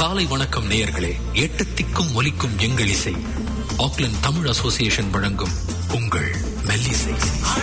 காலை வணக்கம் நேயர்களே எட்டு திக்கும் ஒலிக்கும் எங்கள் இசை ஆக்லாந்து தமிழ் அசோசியேஷன் வழங்கும் உங்கள் மெல்லிசை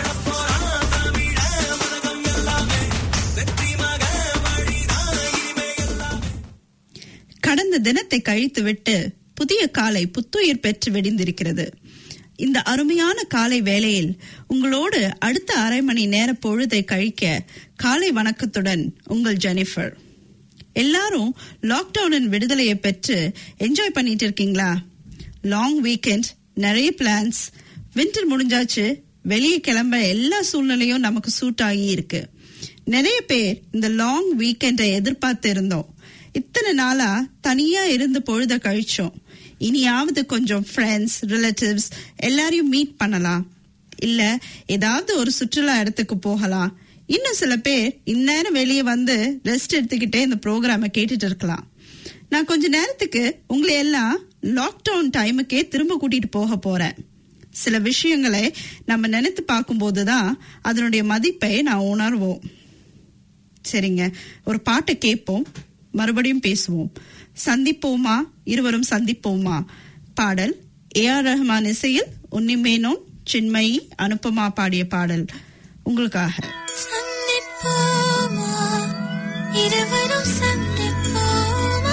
கடந்த தினத்தை கழித்துவிட்டு புதிய காலை புத்துயிர் பெற்று வெடிந்திருக்கிறது இந்த அருமையான காலை வேளையில் உங்களோடு அடுத்த அரை மணி நேர பொழுதை கழிக்க காலை வணக்கத்துடன் உங்கள் ஜெனிஃபர் எல்லாரும் லாக்டவுனின் விடுதலையை பெற்று என்ஜாய் பண்ணிட்டு இருக்கீங்களா லாங் வீக்கெண்ட் நிறைய பிளான்ஸ் வின்டர் முடிஞ்சாச்சு வெளியே கிளம்ப எல்லா சூழ்நிலையும் நமக்கு சூட் ஆகி இருக்கு நிறைய பேர் இந்த லாங் வீக்கெண்டை எதிர்பார்த்து இருந்தோம் இத்தனை நாளா தனியா இருந்து பொழுத கழிச்சோம் இனியாவது கொஞ்சம் ஃப்ரெண்ட்ஸ் ரிலேட்டிவ்ஸ் எல்லாரையும் மீட் பண்ணலாம் இல்ல ஏதாவது ஒரு சுற்றுலா இடத்துக்கு போகலாம் இன்னும் சில பேர் இந்நேரம் வெளியே வந்து ரெஸ்ட் எடுத்துக்கிட்டே இந்த ப்ரோக்ராமை கேட்டுட்டு இருக்கலாம் நான் கொஞ்ச நேரத்துக்கு உங்களை எல்லாம் லாக்டவுன் டைமுக்கே திரும்ப கூட்டிட்டு போக போறேன் சில விஷயங்களை நம்ம நினைத்து பார்க்கும்போது தான் அதனுடைய மதிப்பை நான் உணர்வோம் சரிங்க ஒரு பாட்டை கேட்போம் மறுபடியும் பேசுவோம் சந்திப்போமா இருவரும் சந்திப்போமா பாடல் ஏ ஆர் ரஹ்மான் இசையில் உன்னிமேனோன் சின்மயி அனுப்பமா பாடிய பாடல் உங்களுக்காக சந்திப்போமா இருவரும் சந்திப்போமா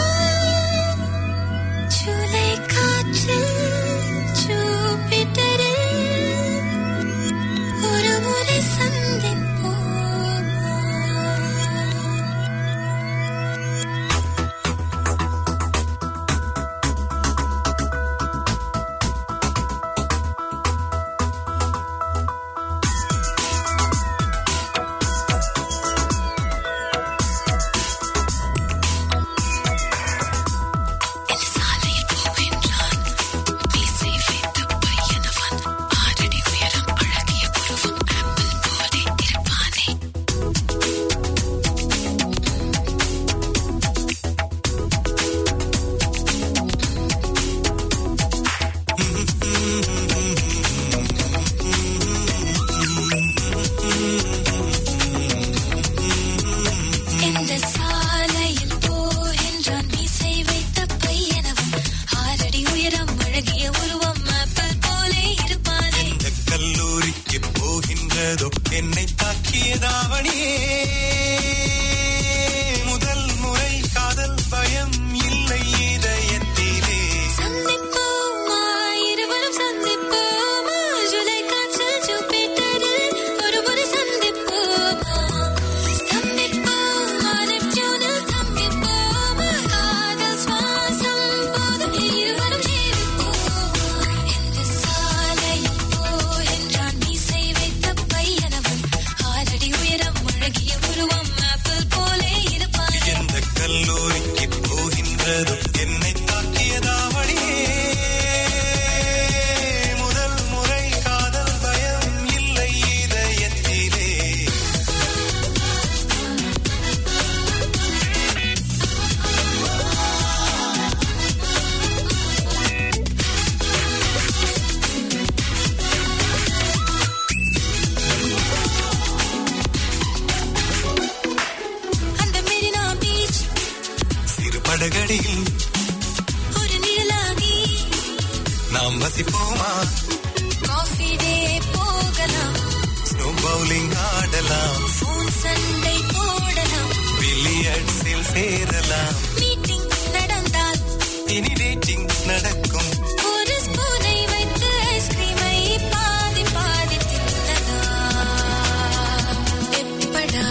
ஜூலை காற்றில் ஜூபிட்டரில் ஒரு முறை சந்திப்போமா இந்த சாலையில் போகின்றான் மீசை வைத்த பையனவன் ஆறடி உயரம் அழகிய புருவம் ஆப்பிள் போலே இருப்பானே இந்த சாலையில் போகின்றான் மீசை வைத்த பையனவன் ஆறடி உயரம் அழகிய உருவம் ஆப்பிள் போலே இருப்பானே இந்த கல்லூரிக்கு போகின்றதோ என்னை தாக்கியதாவணியே முதல் முறை காதல் பயம் இல்லை இதயத்திலே சந்திப்போமா இருவரும் சந்திப்போமா ஜூலை காற்றில் ஜூபிட்டரில் ஒரு முறை சந்திப்போமா சந்திப்போமா நெப்டியூனில் சந்திப்போமா காதல் சுவாசம் போதும் இருவரும் ஜீவிப்போமா இந்த சாலையில் போகின்றான் மீசை வைத்த பையனவன் ஆறடி உயரம் அழகிய உருவம் ஆப்பிள் போலே இருப்பானே இந்த கல்லூரிக்கு போகின்றதோ என்னை தாக்கியதாவணியே முதல் முறை காதல் பயம் இல்லை இதயத்திலே அந்த மெரினா பீச் சிறு படகடியில் ஒரு நிழலாகி நாம் வசிப்போமா காஃபி டே போகலாம் ஸ்னோ பவுலிங் ஆடலாம் ஃபோன் சண்டை போடலாம் பில்லியர்ட்ஸில் சேரலாம் மீட்டிங் நடந்தால் இனி டேட்டிங் நடக்கும் ஒரு ஸ்பூனை வைத்து ஐஸ்கிரீமை பாதி பாதி தின்னலாம் எப்படா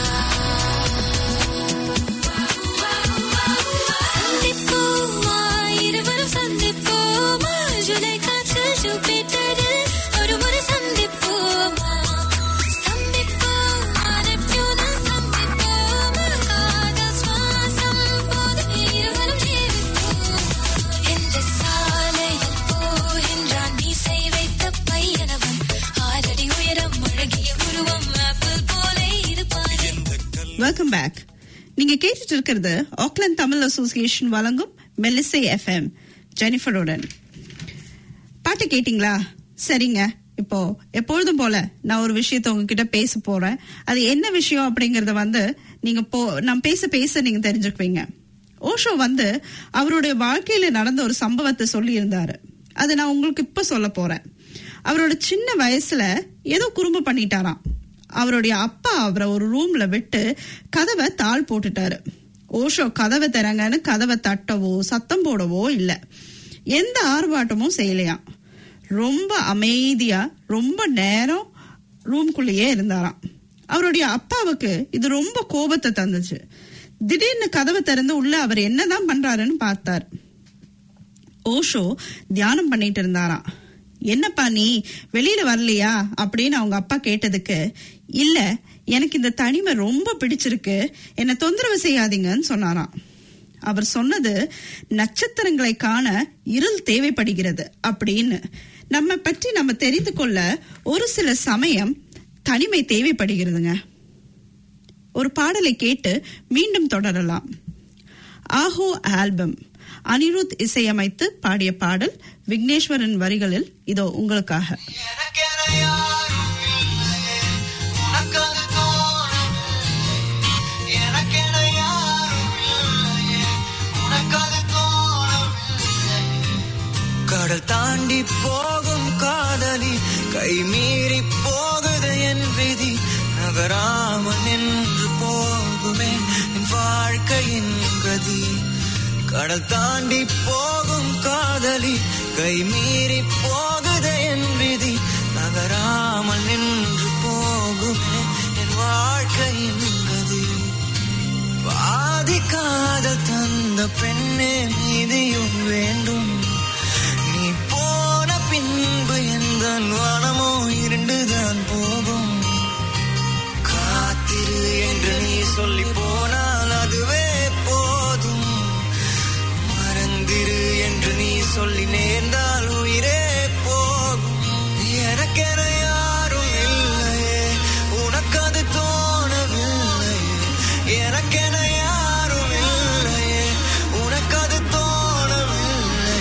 சந்திப்போமா இருவரும் சந்திப்போமா ஜூலை காற்றில் ஜூபிட்டரில் ஒரு முறை சந்திப்போமா சந்திப்போமா நெப்டியூனில் சந்திப்போமா காதல் சுவாசம் போதும் இருவரும் ஜீவிப்போமா இந்த சாலையில் போகின்றான் மீசை வைத்த பையனவன் ஆறடி உயரம் அழகிய உருவம் ஆப்பிள் போலே இருப்பானே வெல்கம் பேக் நீங்க கேட்டுட்டு இருக்கிறது ஆக்லாந்து தமிழ் அசோசியேஷன் வழங்கும் மெல்லிசை எஃப்எம் ஜெனிஃபருடன் பாட்டு கேட்டிங்களா சரிங்க இப்போ எப்பொழுதும் போல நான் ஒரு விஷயத்த உங்ககிட்ட பேச போறேன் அது என்ன விஷயம் அப்படிங்கறத வந்து நீங்க போ நான் பேச பேச நீங்க தெரிஞ்சுக்குவீங்க ஓஷோ வந்து அவருடைய வாழ்க்கையில நடந்த ஒரு சம்பவத்தை சொல்லியிருந்தாரு அதை நான் உங்களுக்கு இப்ப சொல்ல போறேன் அவரோட சின்ன வயசுல ஏதோ குறும்பு பண்ணிட்டாராம் அவருடைய அப்பா அவரை ஒரு ரூம்ல விட்டு கதவை தாள் போட்டுட்டாரு ஓஷோ கதவை திறங்கன்னு கதவை தட்டவோ சத்தம் போடவோ இல்ல எந்த ஆர்ப்பாட்டமும் செய்யலையாம் ரொம்ப அமைதியா ரொம்ப நேரம் ரூம்குள்ளேயே இருந்தாராம் அவருடைய அப்பாவுக்கு இது ரொம்ப கோபத்தை தந்துச்சு திடீர்னு கதவை திறந்து உள்ள அவர் என்னதான் பண்றாருன்னு பார்த்தார் ஓஷோ தியானம் பண்ணிட்டு இருந்தாராம் என்னப்பா நீ வெளியில வரலையா அப்படின்னு அவங்க அப்பா கேட்டதுக்கு இல்ல எனக்கு இந்த தனிமை ரொம்ப பிடிச்சிருக்கு என்ன தொந்தரவு செய்யாதீங்கன்னு சொன்னாராம் அவர் சொன்னது நட்சத்திரங்களை காண இருள் தேவைப்படுகிறது அப்படின்னு நம்ம பற்றி நம்ம தெரிந்து கொள்ள ஒரு சில சமயம் தனிமை தேவைப்படுகிறதுங்க ஒரு பாடலை கேட்டு மீண்டும் தொடரலாம் ஆஹோ ஆல்பம் அனிருத் இசையமைத்து பாடிய பாடல் விக்னேஸ்வரன் வரிகளில் இதோ உங்களுக்காக எனக்கென யாரும் இல்லையே, உனக்கது தோணவில்லை. எனக்கென யாரும் இல்லையே, உனக்கது தோணவில்லை. கடல் தாண்டி போகும் காதலி கை மீறி போகுது என் விதி நகராமல் நின்று போகுமே என் வாழ்க்கையின் கதி கடல் தாண்டி போகும் காதலி கை மீறி போகுது என் விதி நகராமல் நின்று போகுமே என் வாழ்க்கையின் கதி பாதி காதல் தந்த பெண்ணே மீதியும் வேண்டும் நீ போன பின்பு எந்த வனமோ இருண்டுதான் போகும் காத்திரு என்று நீ சொல்லி போனால் அதுவே போதும் மறந்திரு என்று நீ சொல்லி நேர்ந்தால் உயிரே போகும் எனக்கென யாரும் இல்லையே உனக்கு அது தோணவில்லையே எனக்கென யாரும் இல்லையே உனக்கு அது தோணவில்லையே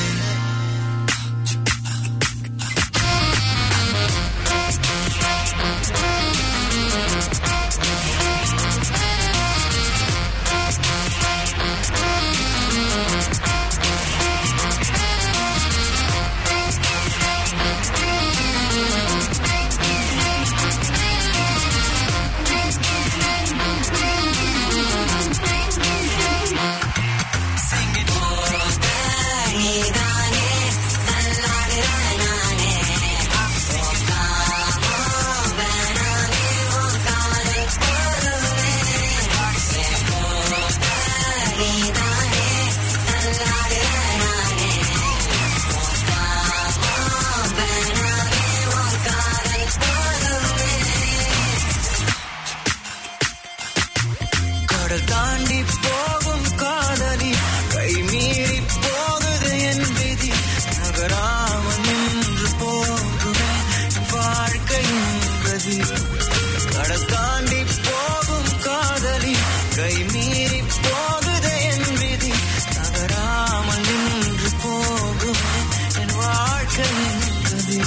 கடல் தாண்டி போகும் காதலி கை மீறி போகுது என் விதி நகராமல் நின்று போகுமே என் வாழ்க்கையின் கதி கடல் தாண்டி போகும் காதலி கை மீறி போகுது என் விதி நகராமல் நின்று போகுமே என் வாழ்க்கையின் கதி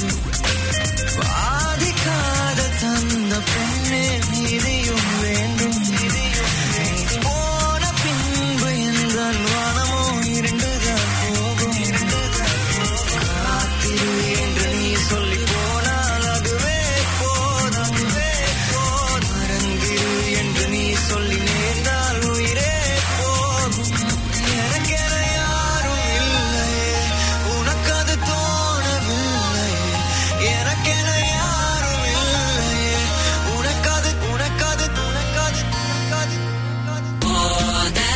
பாதிக்காத தந்த பெண்ணே நீதியும் வேண்டும் நீதியும் போன பின்பு எந்த வனமோ இருண்டுதான் போகும் காத்திரு என்று நீ சொல்லி போனால் அதுவே போதும் மறந்திரு என்று நீ சொல்லி நேர்ந்தால் உயிரே போகும் எனக்கென யாரும் இல்லையே உனக்கு அது தோணவில்லையே எனக்கென யாரும் இல்லையே உனக்கது உனக்கது உனக்கது உனக்கது உனக்கது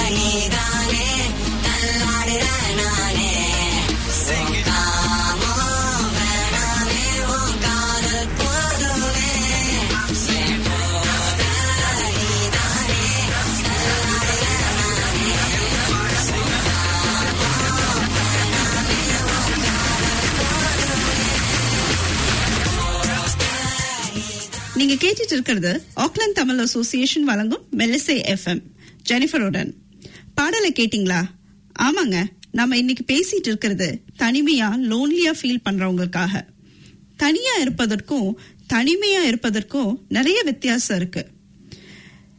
Sing it. நீங்க கேட்டுட்டு இருக்கிறது ஆக்லாந்து தமிழ் அசோசியேஷன் வழங்கும் மெல்லிசை எஃப்எம் ஜெனிஃபருடன் பாடலை கேட்டிங்களா ஆமாங்க நம்ம இன்னைக்கு பேசிட்டு இருக்கிறது தனிமையா லோன்லியா ஃபீல் பண்றவங்களுக்காக தனியா இருப்பதற்கும் தனிமையா இருப்பதற்கும் நிறைய வித்தியாசம் இருக்கு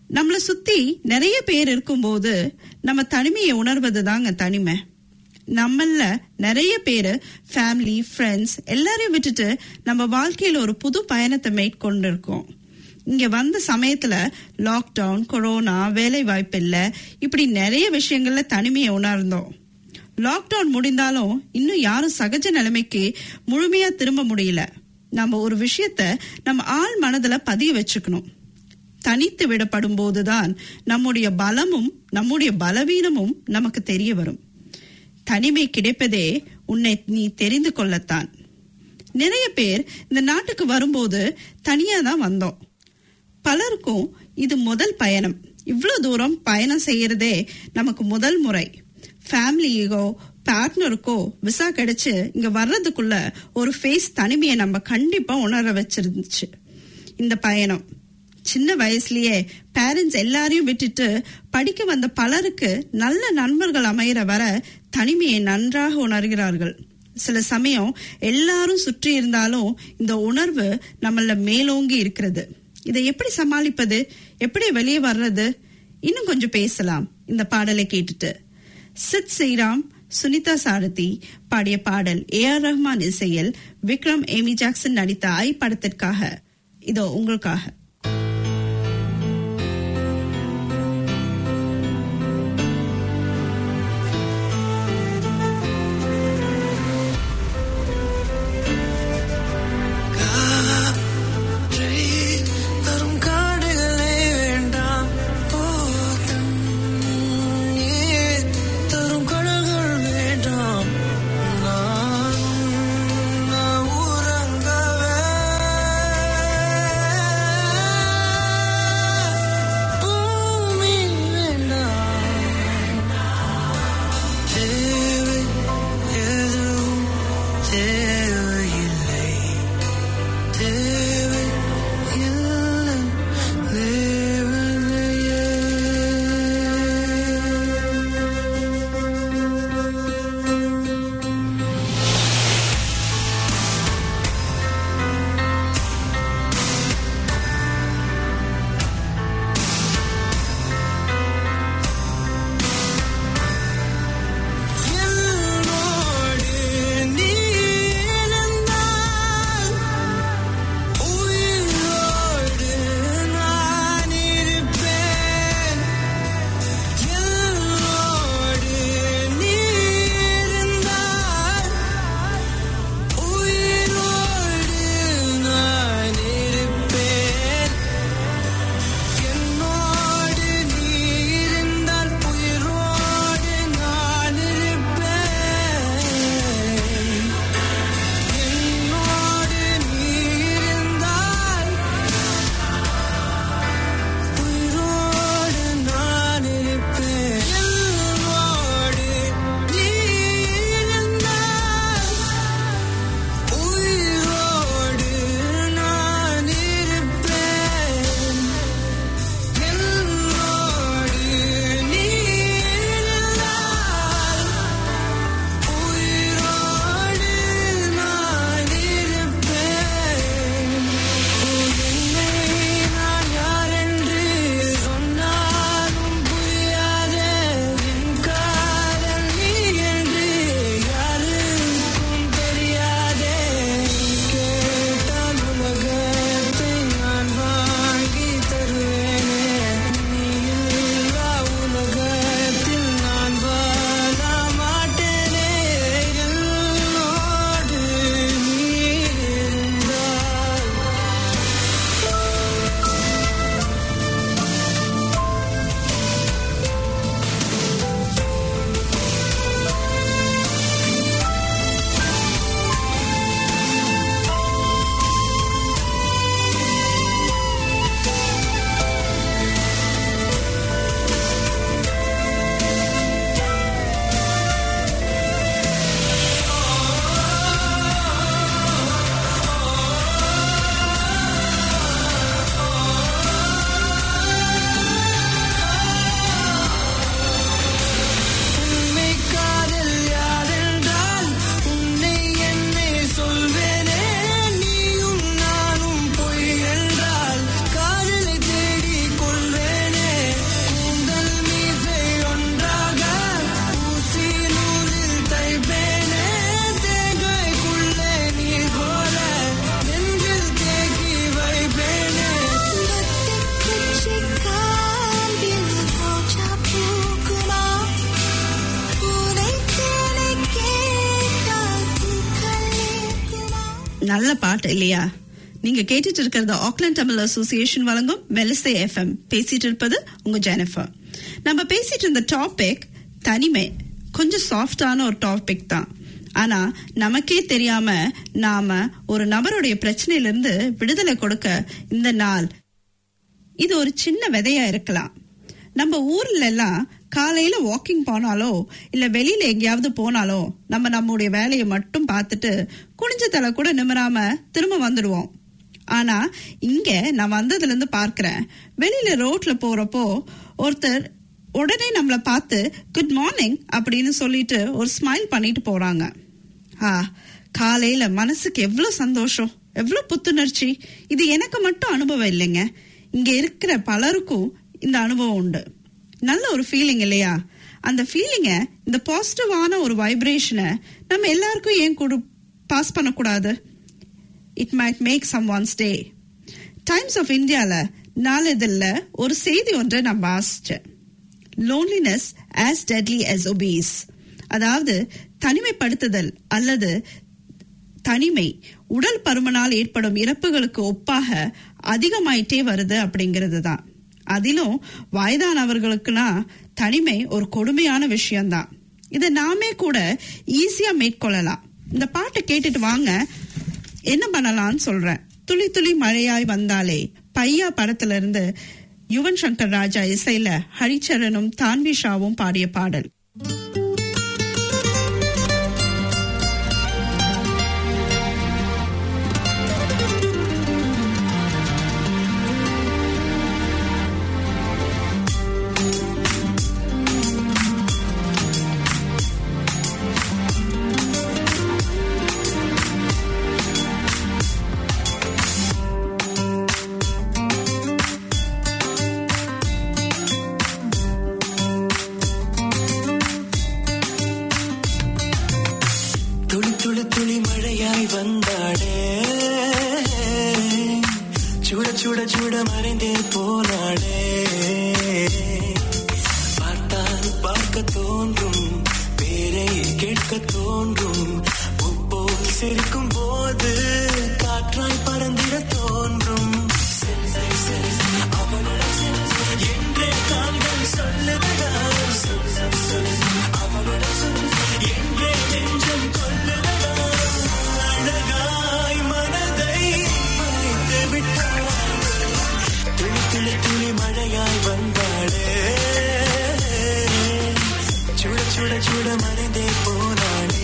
நம்மள சுத்தி நிறைய பேர் இருக்கும்போது நம்ம தனிமையை உணர்வது தாங்க தனிமை நம்மள நிறைய பேர் ஃபேமிலி ஃப்ரெண்ட்ஸ் எல்லாரையும் விட்டுட்டு நம்ம வாழ்க்கையில ஒரு புது பயணத்தை மேற்கொண்டு இருக்கோம் இங்க வந்த சமயத்துல லாக்டவுன் கொரோனா வேலை வாய்ப்பு இல்ல இப்படி நிறைய விஷயங்கள்ல தனிமையை உணர்ந்தோம் லாக்டவுன் முடிந்தாலும் இன்னும் யாரும் சகஜ நிலைமைக்கு முழுமையா திரும்ப முடியல நம்ம ஒரு விஷயத்த நம்ம ஆள் மனதுல பதிய வச்சுக்கணும் தனித்து விடப்படும் போதுதான் நம்முடைய பலமும் நம்முடைய பலவீனமும் நமக்கு தெரிய வரும் தனிமை கிடைப்பதே உன்னை நீ தெரிந்து கொள்ளத்தான் நிறைய பேர் இந்த நாட்டுக்கு வரும்போது தனியா தான் வந்தோம் பலருக்கும் இது முதல் பயணம் இவ்வளவு தூரம் பயணம் செய்யறதே நமக்கு முதல் முறை ஃபேமிலிக்கோ பார்ட்னருக்கோ விசா கிடைச்சு இங்க வர்றதுக்குள்ள ஒரு ஃபேஸ் தனிமையை நம்ம கண்டிப்பா உணர வச்சிருந்துச்சு இந்த பயணம் சின்ன வயசுலயே பேரண்ட்ஸ் எல்லாரையும் விட்டுட்டு படிக்க வந்த பலருக்கு நல்ல நண்பர்கள் அமையிற வர தனிமையை நன்றாக உணர்கிறார்கள் சில சமயம் எல்லாரும் சுற்றி இருந்தாலும் இந்த உணர்வு நம்மள மேலோங்கி இருக்கிறது இதை எப்படி சமாளிப்பது எப்படி வெளியே வர்றது இன்னும் கொஞ்சம் பேசலாம் இந்த பாடலை கேட்டுட்டு சித் ஸ்ரீராம் சுனிதா சாரதி பாடிய பாடல் ஏ ஆர் ரஹ்மான் இசையில் விக்ரம் ஏமி ஜாக்சன் நடித்த ஐ படத்திற்காக இதோ உங்களுக்காக காற்றை தரும் காடுகளே வேண்டாம் போதும் நீர் தரும் கடல்கள் வேண்டாம் நான் உறங்கவே நல்ல பாட்டு இல்லையா நீங்க கேட்டுட்டு இருக்கிறது ஆக்லாந்து தமிழ் அசோசியேஷன் வழங்கும் மெலிசே எஃப்எம் பேசிட்டு இருப்பது உங்க ஜெனிஃபர் நம்ம பேசிட்டு இருந்த டாபிக் தனிமை கொஞ்சம் சாஃப்டான ஒரு டாபிக் தான் ஆனா நமக்கே தெரியாம நாம ஒரு நபருடைய பிரச்சனையில இருந்து விடுதலை கொடுக்க இந்த நாள் இது ஒரு சின்ன விதையா இருக்கலாம் நம்ம ஊர்ல எல்லாம் காலையில வாக்கிங் போனாலோ இல்ல வெளியில எங்கேயாவது போனாலோ நம்ம நம்முடைய வேலையை மட்டும் பார்த்துட்டு குனிஞ்ச தலை கூட நிமிராம திரும்ப வந்துடுவோம் ஆனா இங்க நான் வந்ததுல இருந்து பார்க்கிறேன் வெளியில ரோட்ல போறப்போ ஒருத்தர் உடனே நம்மள பார்த்து குட் மார்னிங் அப்படின்னு சொல்லிட்டு ஒரு ஸ்மைல் பண்ணிட்டு போறாங்க ஆ காலையில மனசுக்கு எவ்வளவு சந்தோஷம் எவ்வளவு புத்துணர்ச்சி இது எனக்கு மட்டும் அனுபவம் இல்லைங்க இங்க இருக்கிற பலருக்கும் இந்த அனுபவம் உண்டு நல்ல ஒரு ஃபீலிங் இல்லையா அந்த ஃபீலிங்க இந்த பாசிட்டிவான ஒரு வைப்ரேஷனை நம்ம எல்லாருக்கும் ஏன் கொடு பாஸ் பண்ணக்கூடாது it might make someone's day times of இந்தியால நாளிதழில் ஒரு செய்தி ஒன்றை நான் வாசிச்சேன் loneliness as deadly as obese அதாவது தனிமைப்படுத்துதல் அல்லது தனிமை உடல் பருமனால் ஏற்படும் இறப்புகளுக்கு ஒப்பாக அதிகமாயிட்டே வருது அப்படிங்கிறது தான் அதிலும் வயதானவர்களுக்குனா தனிமை ஒரு கொடுமையான விஷயம்தான் இதை நாமே கூட ஈஸியா மேற்கொள்ளலாம் இந்த பாட்டை கேட்டுட்டு வாங்க என்ன பண்ணலாம்னு சொல்றேன் துளி துளி மழையாய் வந்தாலே பையா படத்துல இருந்து யுவன் சங்கர் ராஜா இசையில ஹரிச்சரனும் தான்விஷாவும் பாடிய பாடல் துளி துளி துளி மழையாய் வந்தாடே சுட சுட சுட மறைந்தே போனாடே பார்த்தால் பார்க்க தோன்றும் பேரை கேட்க தோன்றும் உப்போல் சிரிக்கும் போது காற்றாய் பறந்திட தோன்றும் செல், செல், செல், அவளிடம் செல், என்றே கால்கள் சொல்லுதடா சொல், சொல், சொல், அவளிடம் சொல், என்றே நெஞ்சம் கொல்லுதடா அழகாய் மனதை மறைத்து விட்டாள் துளி துளி துளி மழையாய் வந்தாளே சுட சுட சுட மறைந்தே போனாளே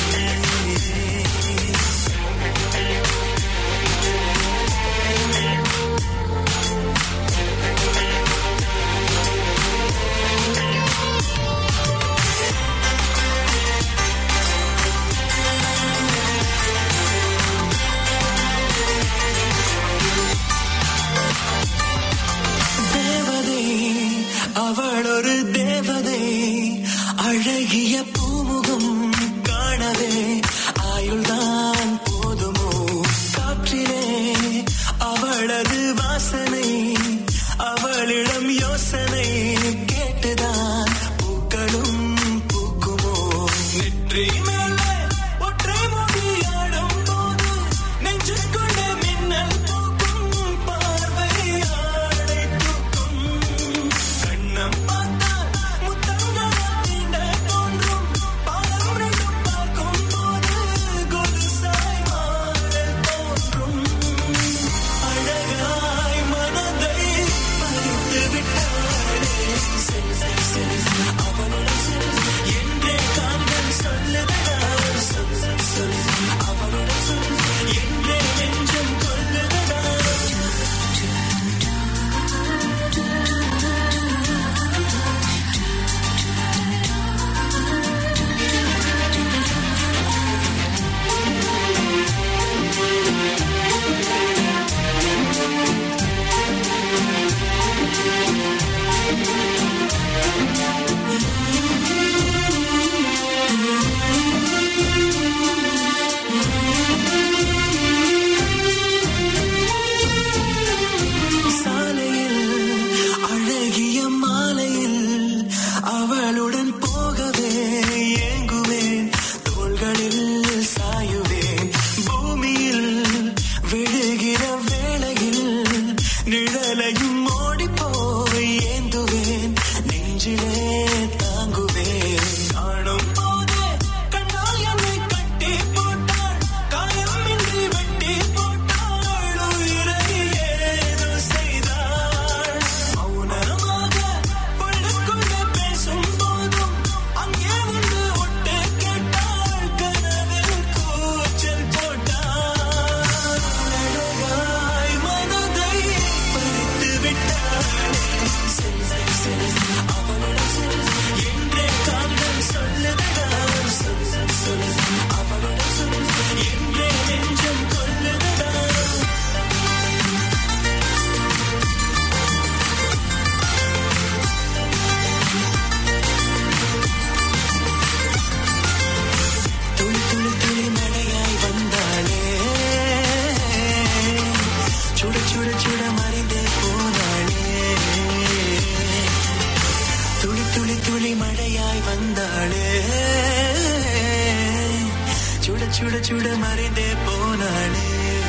தேவதை அவள் ஒரு தேவதை அழகிய பூமுகம் காணவே ஆயுள்தான் போதுமோ காற்றிலே அவளது வாசனை அவளிடம் யோசனை கேட்டுதான் பூக்களும் பூக்குமோ நெற்றி மேலே ஒற்றை மொழியாடும் போது நெஞ்சுக்குள்ளே மின்னல் பூக்கும் பார்வையாடை தூக்கும் கண்ணம் பார்த்தால் முத்தங்களால் தீண்ட தோன்றும் பாலம் ரெண்டும் பார்க்கும் போது கொலுசாய் மாறல் தோன்றும் அழகாய் மனதை பறித்து விட்டாளே செல் செல் செல் அவனுடன் செல் என்றே கால்கள் சொல்லுதடா சொல் சொல் சொல் அவனுடன் சொல் என்றே நெஞ்சம் கொல்லுதடா சாலையில் அழகிய மாலையில் அவளுடன் போகவே ஏங்குவேன் தோள்களில் சாயுவேன் பூமியில் துளி மழையாய் வந்தாளே சுட சுட சுட மறைந்தே போனாளே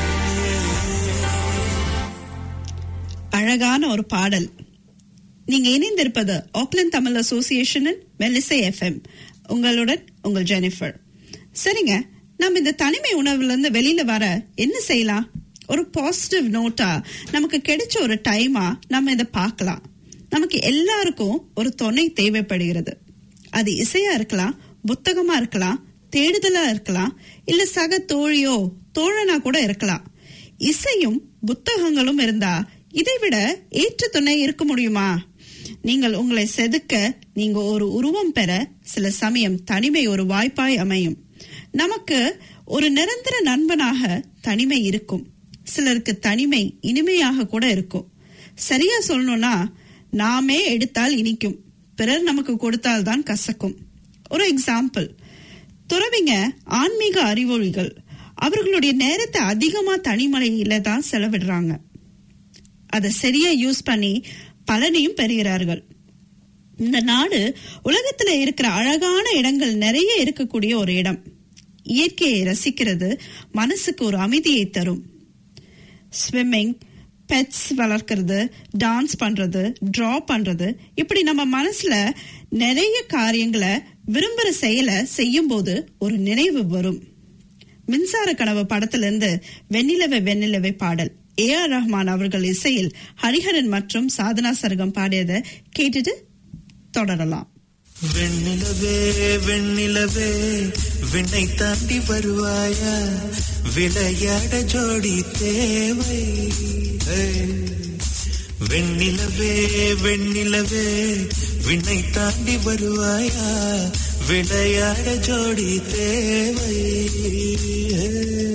அழகான ஒரு பாடல் நீங்க இணைந்திருப்பது ஆக்லாந்து தமிழ் அசோசியேஷனின் மெல்லிசை எஃப்எம் உங்களுடன் உங்கள் ஜெனிஃபர் சரிங்க நம்ம இந்த தனிமை உணவுல இருந்து வெளியில வர என்ன செய்யலாம் ஒரு பாசிட்டிவ் நோட்டா நமக்கு கிடைச்ச ஒரு டைமா நம்ம இதை பார்க்கலாம் நமக்கு எல்லாருக்கும் ஒரு துணை தேவைப்படுகிறது அது இசையா இருக்கலாம் புத்தகமா இருக்கலாம் தேடுதலா இருக்கலாம் இல்ல சக தோழியோ தோழனா கூட இருக்கலாம் இசையும் புத்தகங்களும் இருந்தா இதைவிட ஏற்ற துணை இருக்க முடியுமா நீங்கள் உங்களை செதுக்க நீங்க ஒரு உருவம் பெற சில சமயம் தனிமை ஒரு வாய்ப்பாய் அமையும் நமக்கு ஒரு நிரந்தர நண்பனாக தனிமை இருக்கும் சிலருக்கு தனிமை இனிமையாக கூட இருக்கும் சரியா சொல்லணும்னா நாமே எடுத்தால் இனிக்கும் பிறர் நமக்கு கொடுத்தால் தான் கசக்கும் ஒரு எக்ஸாம்பிள் துறவிங்க ஆன்மீக அறிவொழிகள் அவர்களுடைய நேரத்தை அதிகமா தனிமலையில தான் செலவிடுறாங்க அதை சரியா யூஸ் பண்ணி பலனையும் பெறுகிறார்கள் இந்த நாடு உலகத்துல இருக்கிற அழகான இடங்கள் நிறைய இருக்கக்கூடிய ஒரு இடம் இயற்கையை ரசிக்கிறது மனசுக்கு ஒரு அமைதியை தரும் ஸ்விம்மிங் பெட்ஸ் வளர்க்கறது டான்ஸ் பண்றது டிரா பண்றது இப்படி நம்ம மனசுல நிறைய காரியங்களை விரும்புற செயலை செய்யும் போது ஒரு நினைவு வரும் மின்சார கனவு படத்துல இருந்து வெண்ணிலவை வெண்ணிலவை பாடல் ஏ ஆர் ரஹ்மான் அவர்கள் இசையில் ஹரிஹரன் மற்றும் சாதனா சர்கம் பாடியதை கேட்டுட்டு தொடரலாம் வெண்ணிலவே வெண்ணிலவே விண்ணை தாண்டி வருவாயா விளையாட ஜோடி தேவை ஏய். வெண்ணிலவே வெண்ணிலவே விண்ணை தாண்டி வருவாயா விளையாட ஜோடி தேவை ஏய்.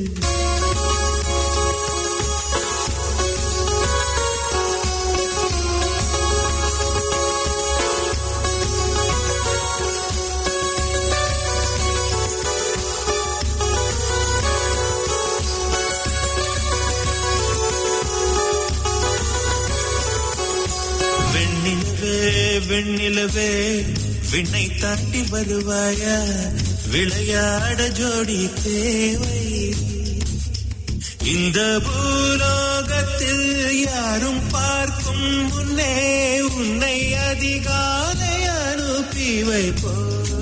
வெண்ணிலவே வெண்ணிலவே விண்ணை தாண்டி வருவாயா விளையாட ஜோடி தேவை இந்த பூலோகத்தில் யாரும் பார்க்கும் முன்னே உன்னை அதிகாலை அனுப்பி வைப்போ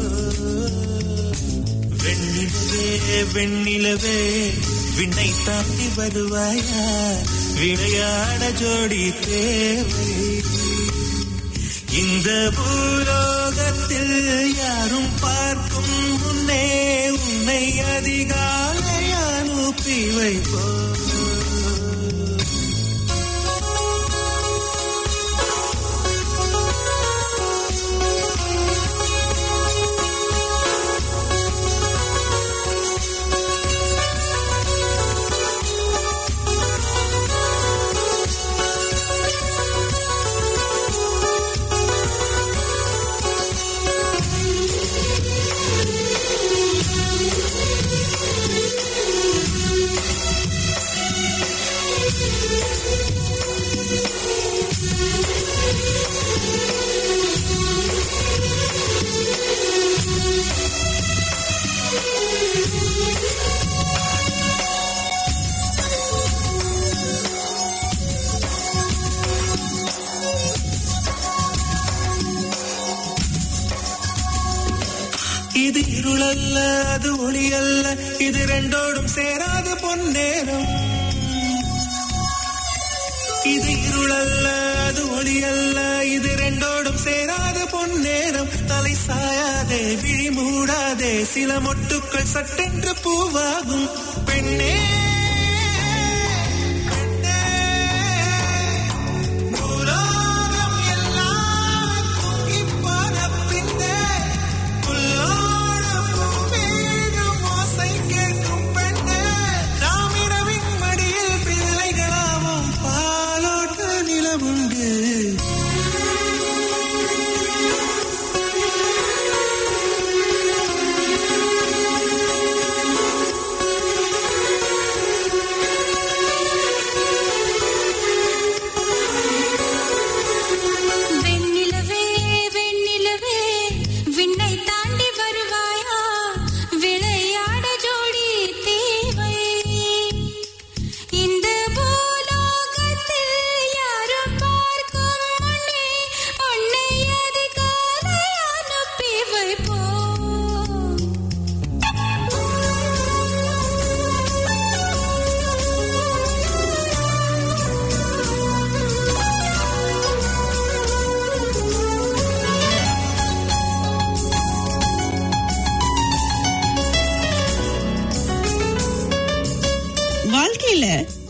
வெண்ணிலவே வெண்ணிலவே விண்ணை தாண்டி வருவாயா விளையாட ஜோடி தேவை இந்த பூலோகத்தில் யாரும் பார்க்கும் முன்னே உன்னை அதிகாலை அனுப்பி வைப்போ இது இருளல்ல அது ஒளி அல்ல இது ரெண்டோடும் சேராத பொன்னேரம் இது இருளல்ல அது ஒளி அல்ல இது ரெண்டோடும் சேராத பொன்னேரம் தலை சாயாதே விழி மூடாதே சில மொட்டுக்கள் சட்டென்று பூவாகும் பெண்ணே பெண்ணே, நூறாகம் எல்லாம் தூங்கிப் போன பின்னே, புல்லோடு பூமீதும் ஓசை கேட்கும் பெண்ணே, ராமிரவின் மடியில் பிள்ளைகளாவும் பாலோட்ட நிலவுண்டு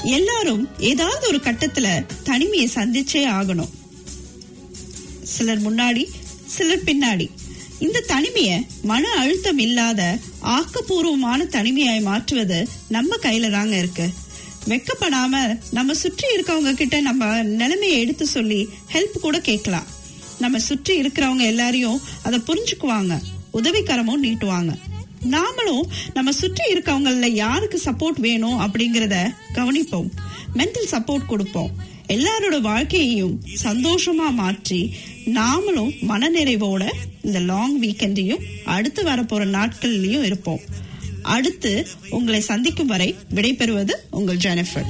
எல்லாரும் ஏதாவது ஒரு கட்டத்துல தனிமையை சந்திச்சே ஆகணும் சிலர் முன்னாடி சிலர் பின்னாடி இந்த தனிமையை மன அழுத்தம் இல்லாத ஆக்கப்பூர்வமான தனிமையாய் மாற்றுவது நம்ம கையில தாங்க இருக்கு வெக்கப்படாம நம்ம சுற்றி இருக்கவங்க கிட்ட நம்ம நிலைமையை எடுத்து சொல்லி ஹெல்ப் கூட கேட்கலாம் நம்ம சுற்றி இருக்கிறவங்க எல்லாரையும் அதை புரிஞ்சுக்குவாங்க உதவிக்கரமும் நீட்டுவாங்க நாமளும் நம்ம சுற்றி இருக்கவங்கள யாருக்கு சப்போர்ட் வேணும் அப்படிங்கறத கவனிப்போம் மென்டல் சப்போர்ட் கொடுப்போம் எல்லாரோட வாழ்க்கையையும் சந்தோஷமா மாற்றி நாமளும் மனநிறைவோட இந்த லாங் வீக்கெண்டையும் அடுத்து வரப்போற நாட்கள்லயும் இருப்போம் அடுத்து உங்களை சந்திக்கும் வரை விடைபெறுவது உங்கள் ஜெனிஃபர்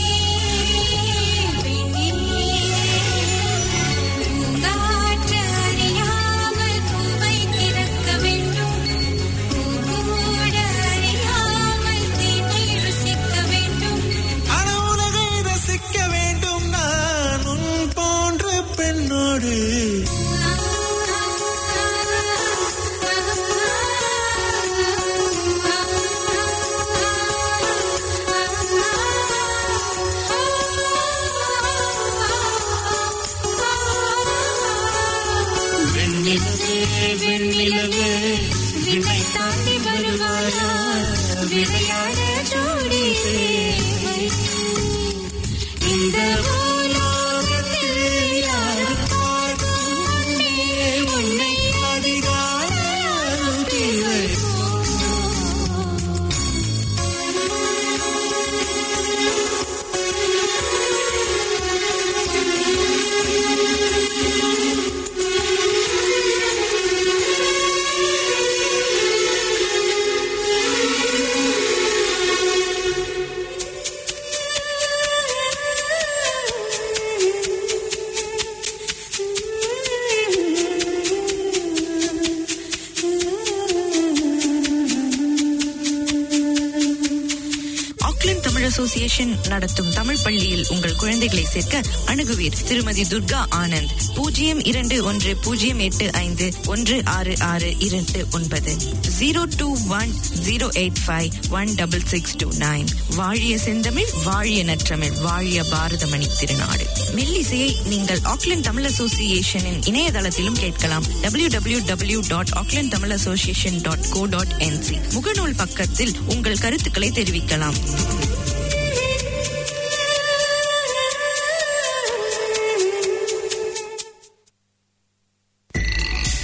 பூங்காற்று அறியாமல் பூவை திறக்க வேண்டும் பூக்கூட அறியாமல் தேனை ருசிக்க வேண்டும் அன உலகை ரசிக்க வேண்டும் நான் உன் போன்ற பெண்ணோடு வெண்ணிலவே வெண்ணிலவே விண்ணை தாண்டி வருவாயா விளையாட ஜோடி தேவை. இந்த பூலோகத்தில் யாருக்காகும் முன்னே உன்னை அதிகாரம் தேவை ஆக்லாந்து தமிழ் அசோசியேஷன் நடத்தும் தமிழ் பள்ளியில் உங்கள் குழந்தைகளை சேர்க்க அணுகுவீர் திருமதி துர்கா ஆனந்த் பூஜ்ஜியம் இரண்டு ஒன்று பூஜ்ஜியம் எட்டு ஐந்து ஒன்று ஆறு ஆறு இரண்டு ஒன்பது zero two one zero eight five one double six two nine வாழிய செந்தமிழ் வாழிய நற்றமிழ் வாழிய பாரதமணி திருநாடு மெல்லிசையை நீங்கள் ஆக்லாந்து தமிழ் அசோசியேஷனின் இணையதளத்திலும் கேட்கலாம் W W W dot Auckland Tamil association dot co dot NZ முகநூல் பக்கத்தில் உங்கள் கருத்துக்களை தெரிவிக்கலாம்